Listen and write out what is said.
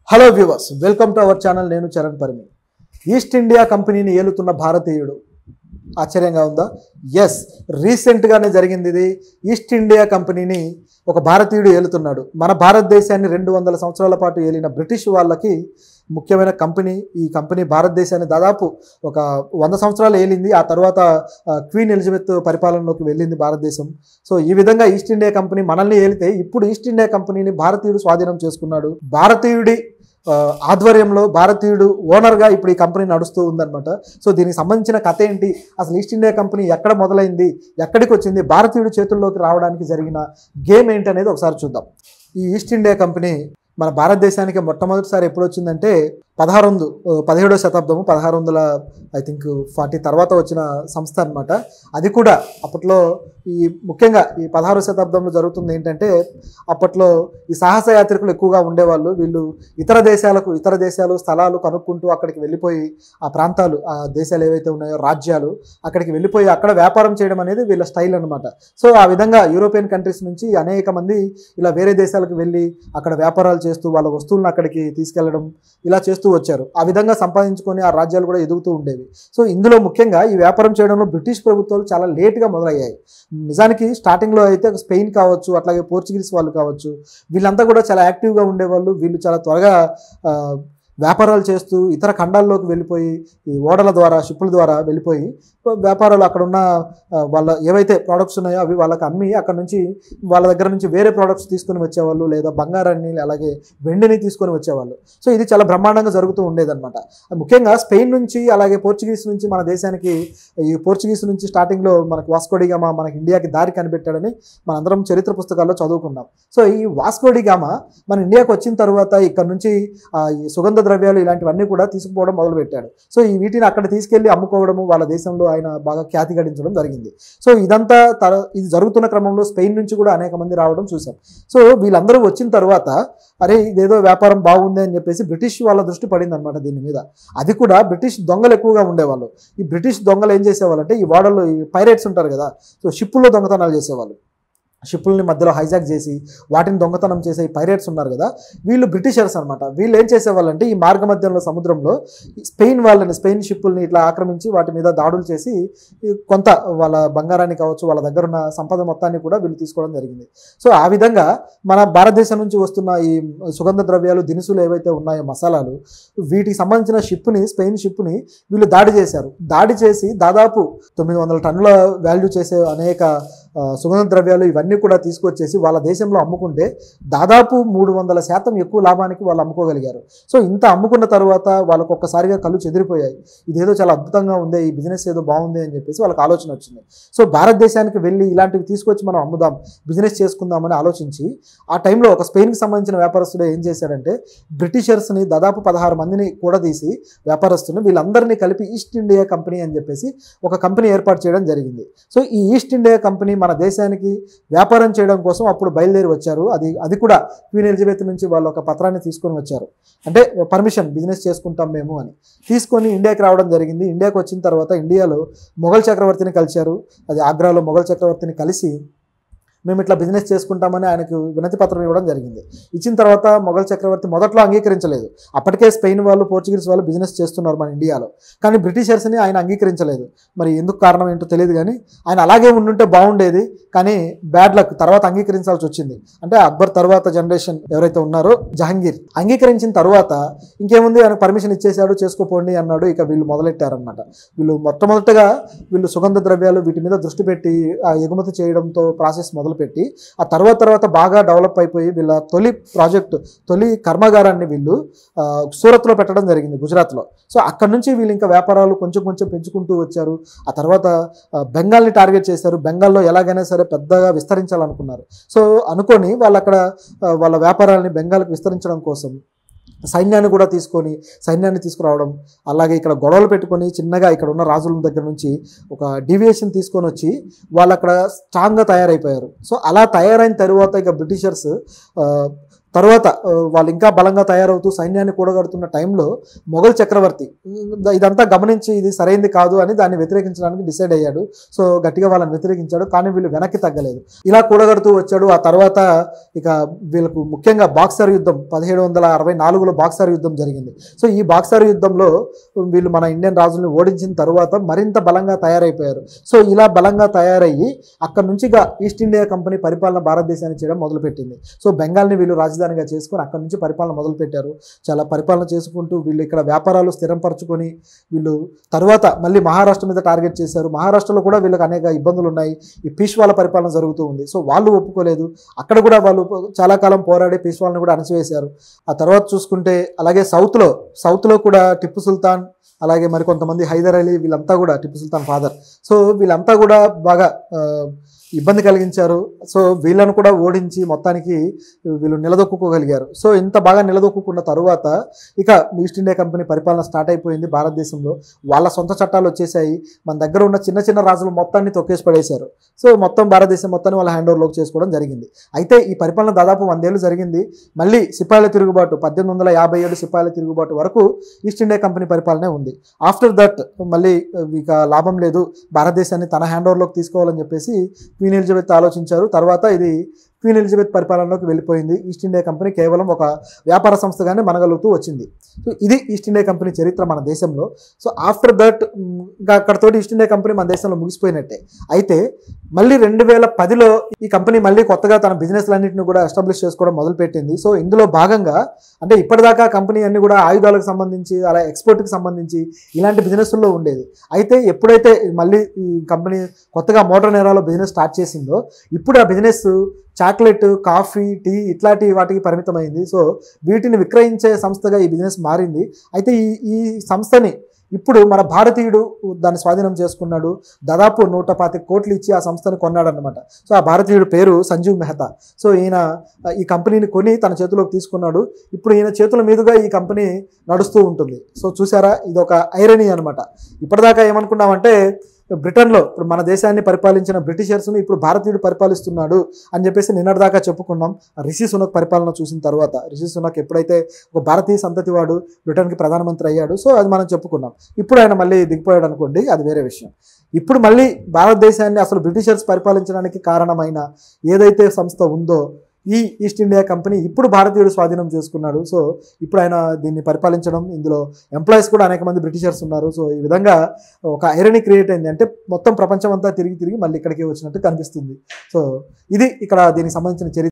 hello viewers welcome to our channel నేను Charan Parimi east India కంపెనీని ఏలుతున్న భారతీయుడు ఆశ్చర్యంగా ఉందా ఎస్ రీసెంట్గానే జరిగింది ఇది ఈస్ట్ ఇండియా కంపెనీని ఒక భారతీయుడు ఏలుతున్నాడు మన భారతదేశాన్ని రెండు వందల సంవత్సరాల పాటు ఏలిన బ్రిటిష్ వాళ్ళకి ముఖ్యమైన కంపెనీ ఈ కంపెనీ భారతదేశాన్ని దాదాపు ఒక వంద సంవత్సరాలు ఏలింది ఆ తర్వాత ఆ, క్వీన్ ఎలిజబెత్ పరిపాలనలోకి వెళ్ళింది భారతదేశం సో ఈ విధంగా ఈస్ట్ ఇండియా కంపెనీ మనల్ని ఏలితే ఇప్పుడు ఈస్ట్ ఇండియా కంపెనీని భారతీయుడు స్వాధీనం చేసుకున్నాడు భారతీయుడి ఆ, ఆధ్వర్యంలో భారతీయుడు ఓనర్గా ఇప్పుడు ఈ కంపెనీ నడుస్తూ ఉందన్నమాట సో దీనికి సంబంధించిన కథ ఏంటి అసలు ఈస్ట్ ఇండియా కంపెనీ ఎక్కడ మొదలైంది ఎక్కడికి వచ్చింది భారతీయుడి చేతుల్లోకి రావడానికి జరిగిన గేమ్ ఏంటి అనేది ఒకసారి చూద్దాం ఈ ఈస్ట్ ఇండియా కంపెనీ మన భారతదేశానికి మొట్టమొదటిసారి ఎప్పుడు వచ్చిందంటే పదహారు వందలు పదిహేడో శతాబ్దము పదహారు వందల ఐ థింక్ ఫార్టీ తర్వాత వచ్చిన సంస్థ అనమాట అది కూడా అప్పట్లో ఈ ముఖ్యంగా ఈ పదహారో శతాబ్దంలో జరుగుతుంది ఏంటంటే అప్పట్లో ఈ సాహస యాత్రికులు ఎక్కువగా ఉండేవాళ్ళు వీళ్ళు ఇతర దేశాలకు ఇతర దేశాలు స్థలాలు కనుక్కుంటూ అక్కడికి వెళ్ళిపోయి ఆ ప్రాంతాలు ఆ దేశాలు ఏవైతే ఉన్నాయో రాజ్యాలు అక్కడికి వెళ్ళిపోయి అక్కడ వ్యాపారం చేయడం అనేది వీళ్ళ స్టైల్ అనమాట సో ఆ విధంగా యూరోపియన్ కంట్రీస్ నుంచి అనేక మంది ఇలా వేరే దేశాలకు వెళ్ళి అక్కడ వ్యాపారాలు చేస్తూ వాళ్ళ వస్తువులను అక్కడికి తీసుకెళ్లడం ఇలా చేస్తూ వచ్చారు ఆ విధంగా సంపాదించుకొని ఆ రాజ్యాలు కూడా ఎదుగుతూ ఉండేవి సో ఇందులో ముఖ్యంగా ఈ వ్యాపారం చేయడంలో బ్రిటిష్ ప్రభుత్వాలు చాలా లేట్గా మొదలయ్యాయి నిజానికి స్టార్టింగ్లో అయితే స్పెయిన్ కావచ్చు అట్లాగే పోర్చుగీస్ వాళ్ళు కావచ్చు వీళ్ళంతా కూడా చాలా యాక్టివ్గా ఉండేవాళ్ళు వీళ్ళు చాలా త్వరగా ఆ, వ్యాపారాలు చేస్తూ ఇతర ఖండాల్లోకి వెళ్ళిపోయి ఈ ఓడల ద్వారా షిప్పుల ద్వారా వెళ్ళిపోయి వ్యాపారాలు అక్కడ ఉన్న ఆ, వాళ్ళ ఏవైతే ప్రోడక్ట్స్ ఉన్నాయో అవి వాళ్ళకి అమ్మి అక్కడ నుంచి వాళ్ళ దగ్గర నుంచి వేరే ప్రోడక్ట్స్ తీసుకొని వచ్చేవాళ్ళు లేదా బంగారాన్ని అలాగే వెండిని తీసుకొని వచ్చేవాళ్ళు సో ఇది చాలా బ్రహ్మాండంగా జరుగుతూ ఉండేదన్నమాట ముఖ్యంగా స్పెయిన్ నుంచి అలాగే పోర్చుగీస్ నుంచి మన దేశానికి ఈ పోర్చుగీస్ నుంచి స్టార్టింగ్లో మనకు వాస్కోడిగామా మనకి ఇండియాకి దారి కనిపెట్టాడని మనందరం చరిత్ర పుస్తకాల్లో చదువుకున్నాం సో ఈ వాస్కోడిగామా మన ఇండియాకి వచ్చిన తర్వాత ఇక్కడ నుంచి ఆ, ఈ సుగంధ ద్రవ్యాలు ఇలాంటివన్నీ కూడా తీసుకుపోవడం మొదలుపెట్టాడు సో ఈ వీటిని అక్కడ తీసుకెళ్లి అమ్ముకోవడము వాళ్ళ దేశంలో ఆయన బాగా ఖ్యాతి గడించడం జరిగింది సో ఇదంతా తర ఇది జరుగుతున్న క్రమంలో స్పెయిన్ నుంచి కూడా అనేక మంది రావడం చూసాం సో వీళ్ళందరూ వచ్చిన తర్వాత అరే ఇదేదో వ్యాపారం బాగుంది అని చెప్పేసి బ్రిటిష్ వాళ్ళ దృష్టి పడింది అనమాట దీని మీద అది కూడా బ్రిటిష్ దొంగలు ఎక్కువగా ఉండేవాళ్ళు ఈ బ్రిటిష్ దొంగలు ఏం చేసేవాళ్ళు అంటే ఈ వాడల్లో ఈ పైరేట్స్ ఉంటారు కదా సో షిప్పుల్లో దొంగతనాలు చేసేవాళ్ళు షిప్పుల్ని మధ్యలో హైజాక్ చేసి వాటిని దొంగతనం చేసే ఈ పైరేట్స్ ఉన్నారు కదా వీళ్ళు బ్రిటిషర్స్ అనమాట వీళ్ళు ఏం చేసేవాళ్ళంటే ఈ మార్గ మధ్యంలో సముద్రంలో ఈ స్పెయిన్ వాళ్ళని స్పెయిన్ షిప్పుల్ని ఇట్లా ఆక్రమించి వాటి మీద దాడులు చేసి ఈ కొంత వాళ్ళ బంగారాన్ని కావచ్చు వాళ్ళ దగ్గర ఉన్న సంపద మొత్తాన్ని కూడా వీళ్ళు తీసుకోవడం జరిగింది సో ఆ విధంగా మన భారతదేశం నుంచి వస్తున్న ఈ సుగంధ ద్రవ్యాలు దినుసులు ఏవైతే ఉన్నాయో మసాలాలు వీటికి సంబంధించిన షిప్ని స్పెయిన్ షిప్ని వీళ్ళు దాడి చేశారు దాడి చేసి దాదాపు తొమ్మిది వందల టన్నుల వాల్యూ చేసే అనేక ఆ, సుగంధ ద్రవ్యాలు ఇవన్నీ కూడా తీసుకొచ్చేసి వాళ్ళ దేశంలో అమ్ముకుంటే దాదాపు మూడు వందల శాతం ఎక్కువ లాభానికి వాళ్ళు అమ్ముకోగలిగారు సో ఇంత అమ్ముకున్న తర్వాత వాళ్ళకు ఒక్కసారిగా కళ్ళు చెదిరిపోయాయి ఇదేదో చాలా అద్భుతంగా ఉంది ఈ బిజినెస్ ఏదో బాగుంది అని చెప్పేసి వాళ్ళకి ఆలోచన వచ్చింది సో భారతదేశానికి వెళ్ళి ఇలాంటివి తీసుకొచ్చి మనం అమ్ముదాం బిజినెస్ చేసుకుందామని ఆలోచించి ఆ టైంలో ఒక స్పెయిన్కి సంబంధించిన వ్యాపారస్తుడు ఏం చేశాడంటే బ్రిటిషర్స్ని దాదాపు పదహారు మందిని కూడా తీసి వ్యాపారస్తులను వీళ్ళందరినీ కలిపి ఈస్ట్ ఇండియా కంపెనీ అని చెప్పేసి ఒక కంపెనీ ఏర్పాటు చేయడం జరిగింది సో ఈ ఈస్ట్ ఇండియా కంపెనీ మన దేశానికి వ్యాపారం చేయడం కోసం అప్పుడు బయలుదేరి వచ్చారు అది అది కూడా క్వీన్ ఎలిజబెత్ నుంచి వాళ్ళు ఒక పత్రాన్ని తీసుకొని వచ్చారు అంటే పర్మిషన్ బిజినెస్ చేసుకుంటాం మేము అని తీసుకొని ఇండియాకి రావడం జరిగింది ఇండియాకి వచ్చిన తర్వాత ఇండియాలో మొఘల్ చక్రవర్తిని కలిశారు అది ఆగ్రాలో మొఘల్ చక్రవర్తిని కలిసి మేము ఇట్లా బిజినెస్ చేసుకుంటామని ఆయనకు వినతి పత్రం ఇవ్వడం జరిగింది ఇచ్చిన తర్వాత మొఘల్ చక్రవర్తి మొదట్లో అంగీకరించలేదు అప్పటికే స్పెయిన్ వాళ్ళు పోర్చుగీస్ వాళ్ళు బిజినెస్ చేస్తున్నారు మన ఇండియాలో కానీ బ్రిటిషర్స్ని ఆయన అంగీకరించలేదు మరి ఎందుకు కారణం ఏంటో తెలియదు కానీ ఆయన అలాగే ఉండుంటే బాగుండేది కానీ బ్యాడ్ లక్ తర్వాత అంగీకరించాల్సి వచ్చింది అంటే అక్బర్ తర్వాత జనరేషన్ ఎవరైతే ఉన్నారో జహంగీర్ అంగీకరించిన తర్వాత ఇంకేముంది ఆయన పర్మిషన్ ఇచ్చేసాడు చేసుకోపోండి అన్నాడు ఇక వీళ్ళు మొదలెట్టారనమాట వీళ్ళు మొట్టమొదటగా వీళ్ళు సుగంధ ద్రవ్యాలు వీటి మీద దృష్టి పెట్టి ఆ ఎగుమతి చేయడంతో ప్రాసెస్ మొదలుపెట్టి ఆ తర్వాత తర్వాత బాగా డెవలప్ అయిపోయి వీళ్ళ తొలి ప్రాజెక్ట్ తొలి కర్మాగారాన్ని వీళ్ళు ఆ, సూరత్లో పెట్టడం జరిగింది గుజరాత్లో సో అక్కడ నుంచి వీళ్ళు ఇంకా వ్యాపారాలు కొంచెం కొంచెం పెంచుకుంటూ వచ్చారు ఆ తర్వాత ఆ, బెంగాల్ని టార్గెట్ చేశారు బెంగాల్లో ఎలాగైనా సరే పెద్దగా విస్తరించాలనుకున్నారు సో అనుకొని వాళ్ళు అక్కడ ఆ, వాళ్ళ వ్యాపారాలని బెంగాల్కి విస్తరించడం కోసం సైన్యాన్ని కూడా తీసుకొని సైన్యాన్ని తీసుకురావడం అలాగే ఇక్కడ గొడవలు పెట్టుకొని చిన్నగా ఇక్కడ ఉన్న రాజుల దగ్గర నుంచి ఒక డీవియేషన్ తీసుకొని వచ్చి వాళ్ళు అక్కడ స్ట్రాంగ్గా తయారైపోయారు సో అలా తయారైన తర్వాత ఇక బ్రిటిషర్స్ ఆ, తర్వాత ఆ, వాళ్ళు ఇంకా బలంగా తయారవుతూ సైన్యాన్ని కూడగడుతున్న టైంలో మొఘల్ చక్రవర్తి ఉమ్, ఇదంతా గమనించి ఇది సరైంది కాదు అని దాన్ని వ్యతిరేకించడానికి డిసైడ్ అయ్యాడు సో గట్టిగా వాళ్ళని వ్యతిరేకించాడు కానీ వీళ్ళు వెనక్కి తగ్గలేదు ఇలా కూడగడుతూ వచ్చాడు ఆ తర్వాత ఇక వీళ్ళకు ముఖ్యంగా బాక్సర్ యుద్ధం పదిహేడు వందల అరవై నాలుగులో బాక్సర్ యుద్ధం జరిగింది సో ఈ బాక్సర్ యుద్ధంలో వీళ్ళు మన ఇండియన్ రాజుల్ని ఓడించిన తర్వాత మరింత బలంగా తయారైపోయారు సో ఇలా బలంగా తయారయ్యి అక్కడ నుంచి ఇక ఈస్ట్ ఇండియా కంపెనీ పరిపాలన భారతదేశాన్ని చేయడం మొదలుపెట్టింది సో బెంగాల్ని వీళ్ళు రాజధానిగా చేసుకొని అక్కడ నుంచి పరిపాలన మొదలుపెట్టారు చాలా పరిపాలన చేసుకుంటూ వీళ్ళు ఇక్కడ వ్యాపారాలు స్థిరంపరచుకొని వీళ్ళు తర్వాత మళ్ళీ మహారాష్ట్ర మీద టార్గెట్ చేశారు మహారాష్ట్రలో కూడా వీళ్ళకి అనేక ఇబ్బందులు ఉన్నాయి ఈ పీష్వాల పరిపాలన జరుగుతూ ఉంది సో వాళ్ళు ఒప్పుకోలేదు అక్కడ కూడా వాళ్ళు చాలా కాలం పోరాడి పీష్వాలను కూడా అణచివేశారు ఆ తర్వాత చూసుకుంటే అలాగే సౌత్లో సౌత్లో కూడా టిప్పు సుల్తాన్ అలాగే మరి కొంతమంది హైదర్ అలీ వీళ్ళంతా కూడా టిప్పు సుల్తాన్ ఫాదర్ సో వీళ్ళంతా కూడా బాగా ఆ, ఇబ్బంది కలిగించారు సో వీళ్ళను కూడా ఓడించి మొత్తానికి వీళ్ళు నిలదొక్కుకోగలిగారు సో ఇంత బాగా నిలదొక్కున్న తరువాత ఇక ఈస్ట్ ఇండియా కంపెనీ పరిపాలన స్టార్ట్ అయిపోయింది భారతదేశంలో వాళ్ళ సొంత చట్టాలు వచ్చేసాయి మన దగ్గర ఉన్న చిన్న చిన్న రాజులు మొత్తాన్ని తొక్కేసి పడేశారు సో మొత్తం భారతదేశం మొత్తాన్ని వాళ్ళ హ్యాండ్ ఓవర్లోకి చేసుకోవడం జరిగింది అయితే ఈ పరిపాలన దాదాపు వందేళ్ళు జరిగింది మళ్ళీ సిపాయిల తిరుగుబాటు పద్దెనిమిది వందల యాభై ఏడు సిపాయిల తిరుగుబాటు వరకు ఈస్ట్ ఇండియా కంపెనీ పరిపాలనే ఉంది ఆఫ్టర్ దట్ మళ్ళీ ఇక లాభం లేదు భారతదేశాన్ని తన హ్యాండ్ ఓవర్లోకి తీసుకోవాలని చెప్పేసి క్వీన్ ఎలిజబెత్ ఆలోచించారు తర్వాత ఇది క్వీన్ ఎలిజబెత్ పరిపాలనలోకి వెళ్ళిపోయింది ఈస్ట్ ఇండియా కంపెనీ కేవలం ఒక వ్యాపార సంస్థగానే మనగలుగుతూ వచ్చింది సో ఇది ఈస్ట్ ఇండియా కంపెనీ చరిత్ర మన దేశంలో సో ఆఫ్టర్ దట్ ఇంకా అక్కడతోటి ఈస్ట్ ఇండియా కంపెనీ మన దేశంలో ముగిసిపోయినట్టే అయితే మళ్ళీ రెండు వేల పదిలో ఈ కంపెనీ మళ్ళీ కొత్తగా తన బిజినెస్లన్నింటిని కూడా ఎస్టాబ్లిష్ చేసుకోవడం మొదలుపెట్టింది సో ఇందులో భాగంగా అంటే ఇప్పటిదాకా కంపెనీ అన్ని కూడా ఆయుధాలకు సంబంధించి అలా ఎక్స్పోర్ట్కి సంబంధించి ఇలాంటి బిజినెస్లో ఉండేది అయితే ఎప్పుడైతే మళ్ళీ ఈ కంపెనీ కొత్తగా మోటార్ నేరాలో బిజినెస్ స్టార్ట్ చేసిందో ఇప్పుడు ఆ బిజినెస్ చాక్లెట్ కాఫీ టీ ఇట్లాంటి వాటికి పరిమితమైంది సో వీటిని విక్రయించే సంస్థగా ఈ బిజినెస్ మారింది అయితే ఈ ఈ సంస్థని ఇప్పుడు మన భారతీయుడు దాన్ని స్వాధీనం చేసుకున్నాడు దాదాపు నూట పాతి కోట్లు ఇచ్చి ఆ సంస్థను కొన్నాడు అనమాట సో ఆ భారతీయుడు పేరు సంజీవ్ మెహతా సో ఈయన ఆ, ఈ కంపెనీని కొని తన చేతిలోకి తీసుకున్నాడు ఇప్పుడు ఈయన చేతుల మీదుగా ఈ కంపెనీ నడుస్తూ ఉంటుంది సో చూసారా ఇది ఒక ఐరనీ అనమాట ఇప్పటిదాకా ఏమనుకున్నామంటే బ్రిటన్లో ఇప్పుడు మన దేశాన్ని పరిపాలించిన బ్రిటిషర్స్ను ఇప్పుడు భారతీయుడు పరిపాలిస్తున్నాడు అని చెప్పేసి నిన్నటిదాకా చెప్పుకున్నాం రిషి సునక్ పరిపాలన చూసిన తర్వాత రిషి సునక్ ఎప్పుడైతే ఒక భారతీయ సంతతి వాడు బ్రిటన్కి ప్రధానమంత్రి అయ్యాడు సో అది మనం చెప్పుకున్నాం ఇప్పుడు ఆయన మళ్ళీ దిగిపోయాడు అనుకోండి అది వేరే విషయం ఇప్పుడు మళ్ళీ భారతదేశాన్ని అసలు బ్రిటిషర్స్ పరిపాలించడానికి కారణమైన ఏదైతే సంస్థ ఉందో ఈ ఈస్ట్ ఇండియా కంపెనీ ఇప్పుడు భారతీయుడు స్వాధీనం చేసుకున్నాడు సో ఇప్పుడు ఆయన దీన్ని పరిపాలించడం ఇందులో ఎంప్లాయీస్ కూడా అనేక మంది బ్రిటిషర్స్ ఉన్నారు సో ఈ విధంగా ఒక ఐరనీ క్రియేట్ అయింది అంటే మొత్తం ప్రపంచం అంతా తిరిగి తిరిగి మళ్ళీ ఇక్కడికి వచ్చినట్టు కనిపిస్తుంది సో ఇది ఇక్కడ దీనికి సంబంధించిన చరిత్ర